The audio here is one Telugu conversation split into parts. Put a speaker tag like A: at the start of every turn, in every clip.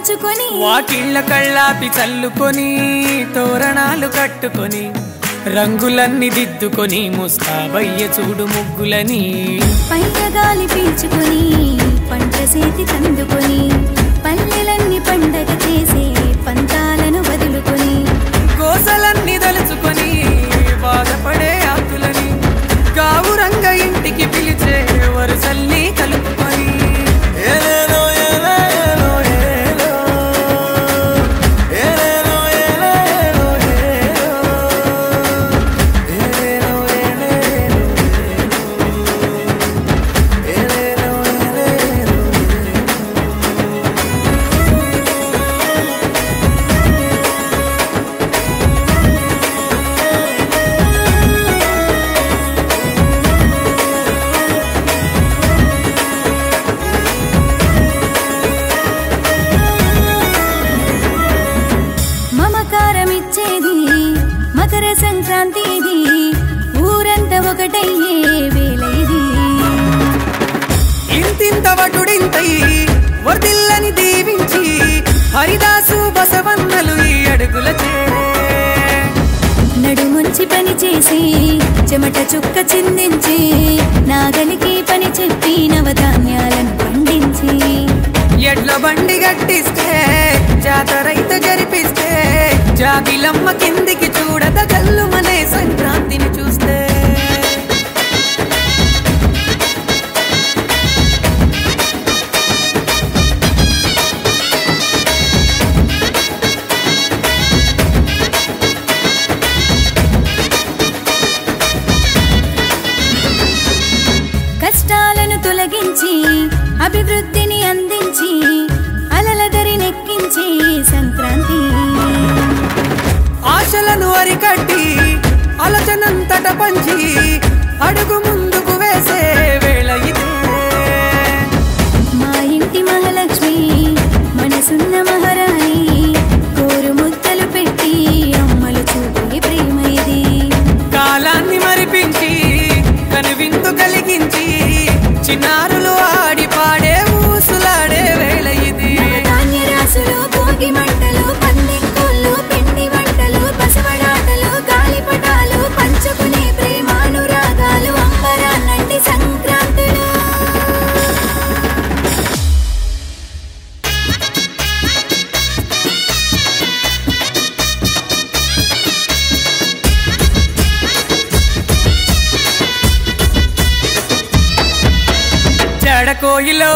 A: పరుచుకొని
B: వాకిళ్ళ కళ్ళాపి చల్లుకొని తోరణాలు కట్టుకొని రంగులన్నీ దిద్దుకొని ముస్తాబయ్య చూడు ముగ్గులని
A: పైన గాలి పీల్చుకొని పంట చేతి కందుకొని పల్లెలన్నీ పండగ చేసే పంతాలను వదులుకొని
B: గోసలన్నీ దలుచుకొని బాధపడే ఆకులని గావురంగ ఇంటికి పిలిచే వరుసల్ని కలుపుకొని ఏలేలో ఏలేలో ఏలో. ఏలేలో ఏలేలో ఏలో. ఏలేలో ఏలేలో ఏలో. ఏలేలో ఏలేలో
A: మమకారమిచ్చేది మకర సంక్రాంతి ఇది ఊరంతా ఒకటయ్యే వేళ ఇది
B: ఇంతింత వటుడింతై వర్దిల్లని దీవించి హరిదాసు బసవన్నలు ఈ అడుగుల
A: నడుముంచి పని చేసి చెమట చుక్క చిందించి నాగలికి పని చెప్పి నవధాన్యాలను పండించి
B: ఎడ్ల బండి గట్టిస్తే జాతరైత జరిపిస్తే జాబిలమ్మ కిందికి చూడద గల్లుమనే సంక్రాంతిని చూస్తే
A: కష్టాలను తొలగించి అభివృద్ధిని అందించి అలలదరి నెక్కించి సంక్రాంతి
B: ఆశలను అరికట్టి అలచనంతట పంచి అడుగు ముందుకు వేసే వేళ ఇదే
A: మా ఇంటి మహాలక్ష్మి మనసున్న మహారాణి కోరు ముద్దలు పెట్టి అమ్మలు చూపే ప్రేమ ఇది
B: కాలాన్ని మరిపించి కనువిందు కలిగించి చిన్నారులు ఆడి పాడే ఊసులాడే వేళ ఇది
A: ధాన్య రాసులు భోగి మంటలు పందింకోళ్ళు పిండి వంటలు బసవడాటలు గాలిపటాలు పంచుకునే ప్రేమానురాగాలు అంబరాన్నంటి సంక్రాంతులు
B: చెడ కోయిలో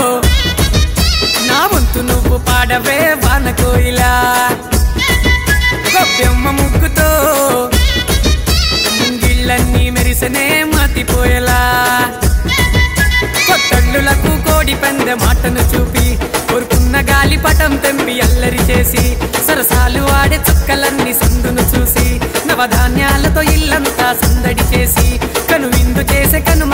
B: నా వంతు నువ్వు పాడవే వాన కోయిలా గొబ్బెమ్మ ముగ్గుతో ముంగిళ్ళన్నీ మెరిసనే మతిపోయేలా కొత్తళ్ళులకు కోడి పందె మాటను చూపి కోరుకున్న గాలి పటం తెంపి అల్లరి చేసి సరసాలు ఆడే చుక్కలన్నీ సందును చూసి నవధాన్యాలతో ఇల్లంతా సందడి చేసి కను విందు చేసే కను